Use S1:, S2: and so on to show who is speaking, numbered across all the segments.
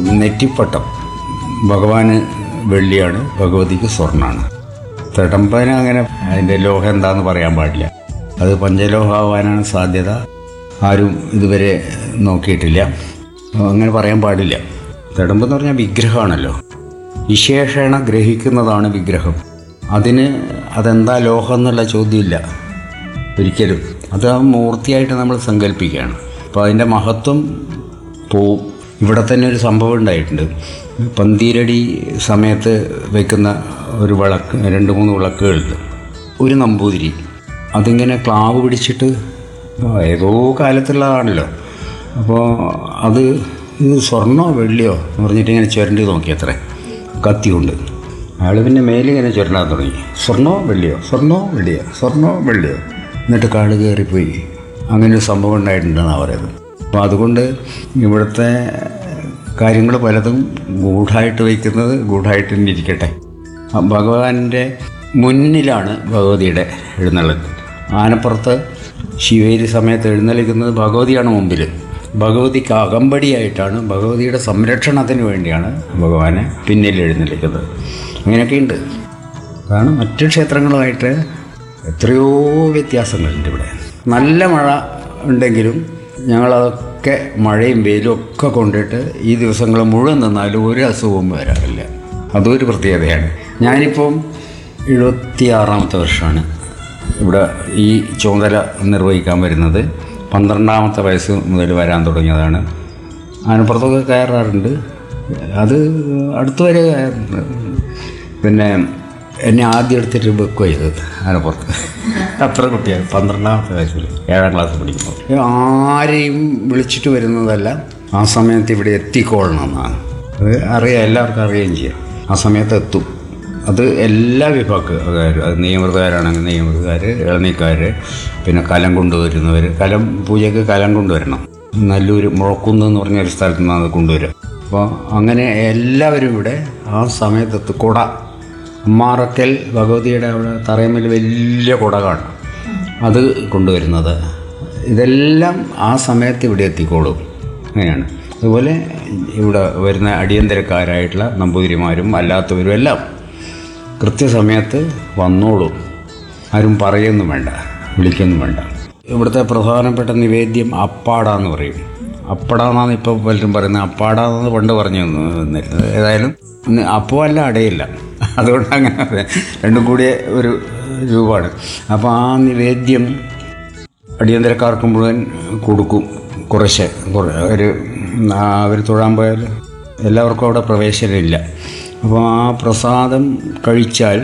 S1: നെറ്റിപ്പട്ടം ഭഗവാന് വെള്ളിയാണ് ഭഗവതിക്ക് സ്വർണ്ണമാണ് തിടമ്പന അങ്ങനെ അതിൻ്റെ ലോഹം എന്താന്ന് പറയാൻ പാടില്ല അത് പഞ്ചലോഹമാവാനാണ് സാധ്യത ആരും ഇതുവരെ നോക്കിയിട്ടില്ല അങ്ങനെ പറയാൻ പാടില്ല തിടമ്പെന്ന് പറഞ്ഞാൽ വിഗ്രഹമാണല്ലോ വിശേഷണ ഗ്രഹിക്കുന്നതാണ് വിഗ്രഹം അതിന് അതെന്താ ലോഹം എന്നുള്ള ചോദ്യമില്ല ഒരിക്കലും അത് ആ മൂർത്തിയായിട്ട് നമ്മൾ സങ്കല്പിക്കുകയാണ് അപ്പോൾ അതിൻ്റെ മഹത്വം പോവും ഇവിടെ തന്നെ ഒരു സംഭവം ഉണ്ടായിട്ടുണ്ട് പന്തീരടി സമയത്ത് വെക്കുന്ന ഒരു വിളക്ക് രണ്ട് മൂന്ന് വിളക്കുകളുണ്ട് ഒരു നമ്പൂതിരി അതിങ്ങനെ ക്ലാവ് പിടിച്ചിട്ട് ആ, ഏതോ കാലത്തുള്ളതാണല്ലോ അപ്പോൾ അത് ഇത് സ്വർണ്ണോ വെള്ളിയോ എന്ന് പറഞ്ഞിട്ട് ഇങ്ങനെ ചുരണ്ടി നോക്കി അത്രേ കത്തി കൊണ്ട് അയാൾ പിന്നെ മേലിങ്ങനെ ചുരണ്ടാൻ തുടങ്ങി സ്വർണ്ണോ വെള്ളിയോ സ്വർണ്ണോ വെള്ളിയോ സ്വർണ്ണോ വെള്ളിയോ എന്നിട്ട് കാട് കയറിപ്പോയി അങ്ങനെ ഒരു സംഭവം ഉണ്ടായിട്ടുണ്ടെന്നാണ് പറയുന്നത് അപ്പോൾ അതുകൊണ്ട് ഇവിടുത്തെ കാര്യങ്ങൾ പലതും ഗൂഢായിട്ട് വയ്ക്കുന്നത് ഗൂഢായിട്ട് തന്നെ ഇരിക്കട്ടെ ആ ഭഗവാന്റെ മുന്നിലാണ് ഭഗവതിയുടെ എഴുന്നള്ളത്ത് ആനപ്പുറത്ത് ശിവേരി സമയത്ത് എഴുന്നള്ളിക്കുന്നത് ഭഗവതിയാണ് മുമ്പിൽ ഭഗവതിക്ക് അകമ്പടിയായിട്ടാണ് ഭഗവതിയുടെ സംരക്ഷണത്തിന് വേണ്ടിയാണ് ഭഗവാനെ പിന്നിൽ എഴുന്നള്ളിക്കുന്നത് അങ്ങനെയൊക്കെയുണ്ട് അതാണ് മറ്റു ക്ഷേത്രങ്ങളുമായിട്ട് എത്രയോ വ്യത്യാസങ്ങളുണ്ട് ഇവിടെ നല്ല മഴ ഉണ്ടെങ്കിലും ഞങ്ങളതൊക്കെ മഴയും വെയിലും ഒക്കെ കൊണ്ടിട്ട് ഈ ദിവസങ്ങൾ മുഴുവൻ നിന്നാലും ഒരു അസുഖവും വരാറില്ല അതൊരു പ്രത്യേകതയാണ് ഞാനിപ്പം എഴുപത്തിയാറാമത്തെ വർഷമാണ് ഇവിടെ ഈ ചുമതല നിർവഹിക്കാൻ വരുന്നത് പന്ത്രണ്ടാമത്തെ വയസ്സ് മുതൽ വരാൻ തുടങ്ങിയതാണ് ആനപ്പുറത്തൊക്കെ കയറാറുണ്ട് അത് അടുത്ത് വരെ കയറുന്നുണ്ട് പിന്നെ എന്നെ ആദ്യം എടുത്തിട്ട് ബുക്ക് ചെയ്തത് ആനപ്പുറത്ത് അത്ര കുട്ടിയാണ് പന്ത്രണ്ടാമത്തെ വയസ്സിൽ ഏഴാം ക്ലാസ് പഠിക്കുമ്പോൾ ആരെയും വിളിച്ചിട്ട് വരുന്നതല്ല ആ സമയത്ത് ഇവിടെ എത്തിക്കൊള്ളണം എന്നാണ് അത് അറിയാം എല്ലാവർക്കും അറിയുകയും ചെയ്യാം ആ സമയത്ത് എത്തും അത് എല്ലാ വിഭാഗക്കാരും അത് നിയമൃതക്കാരാണെങ്കിൽ നിയമൃതക്കാർ ഇളനീക്കാർ പിന്നെ കലം കൊണ്ടുവരുന്നവർ കലം പൂജയ്ക്ക് കലം കൊണ്ടുവരണം നല്ലൊരു മുഴക്കുന്ന് എന്ന് പറഞ്ഞ ഒരു സ്ഥലത്ത് നിന്നാണ് അത് കൊണ്ടുവരിക അപ്പോൾ അങ്ങനെ എല്ലാവരും ഇവിടെ ആ സമയത്തെത്ത് കുട അമ്മാറക്കൽ ഭഗവതിയുടെ അവിടെ തറയമ്മൽ വലിയ കുട കാണും അത് കൊണ്ടുവരുന്നത് ഇതെല്ലാം ആ സമയത്ത് ഇവിടെ എത്തിക്കോളും അങ്ങനെയാണ് അതുപോലെ ഇവിടെ വരുന്ന അടിയന്തരക്കാരായിട്ടുള്ള നമ്പൂതിരിമാരും അല്ലാത്തവരും എല്ലാം കൃത്യസമയത്ത് വന്നോളും ആരും പറയുന്നും വേണ്ട വിളിക്കൊന്നും വേണ്ട ഇവിടുത്തെ പ്രധാനപ്പെട്ട നിവേദ്യം അപ്പാടാന്ന് പറയും അപ്പടാന്നാണ് ഇപ്പോൾ പലരും പറയുന്നത് അപ്പാടാന്ന് പണ്ട് പറഞ്ഞു തന്നിരുന്നത് ഏതായാലും ഇന്ന് അപ്പോൾ അല്ല അടയില്ല അതുകൊണ്ട് അങ്ങനെ രണ്ടും കൂടിയ ഒരു രൂപമാണ് അപ്പോൾ ആ നിവേദ്യം അടിയന്തരക്കാർക്ക് മുഴുവൻ കൊടുക്കും കുറച്ച് കുറേ ഒരു അവർ തൊഴാൻ പോയാൽ എല്ലാവർക്കും അവിടെ പ്രവേശനമില്ല അപ്പോൾ ആ പ്രസാദം കഴിച്ചാൽ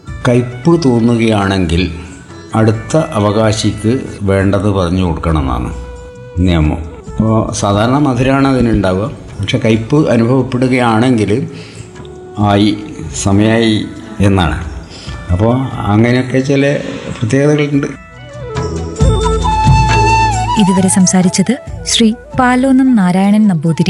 S1: കയ്പ് തോന്നുകയാണെങ്കിൽ അടുത്ത അവകാശിക്ക് വേണ്ടത് പറഞ്ഞു കൊടുക്കണമെന്നാണ് നിയമം അപ്പോൾ സാധാരണ മധുരമാണ് അതിനുണ്ടാവുക പക്ഷെ കയ്പ് അനുഭവപ്പെടുകയാണെങ്കിൽ ആയി സമയമായി എന്നാണ് അപ്പോൾ അങ്ങനെയൊക്കെ ചില പ്രത്യേകതകളുണ്ട്
S2: ഇതുവരെ സംസാരിച്ചത് ശ്രീ പാലോനം നാരായണൻ നമ്പൂതിരി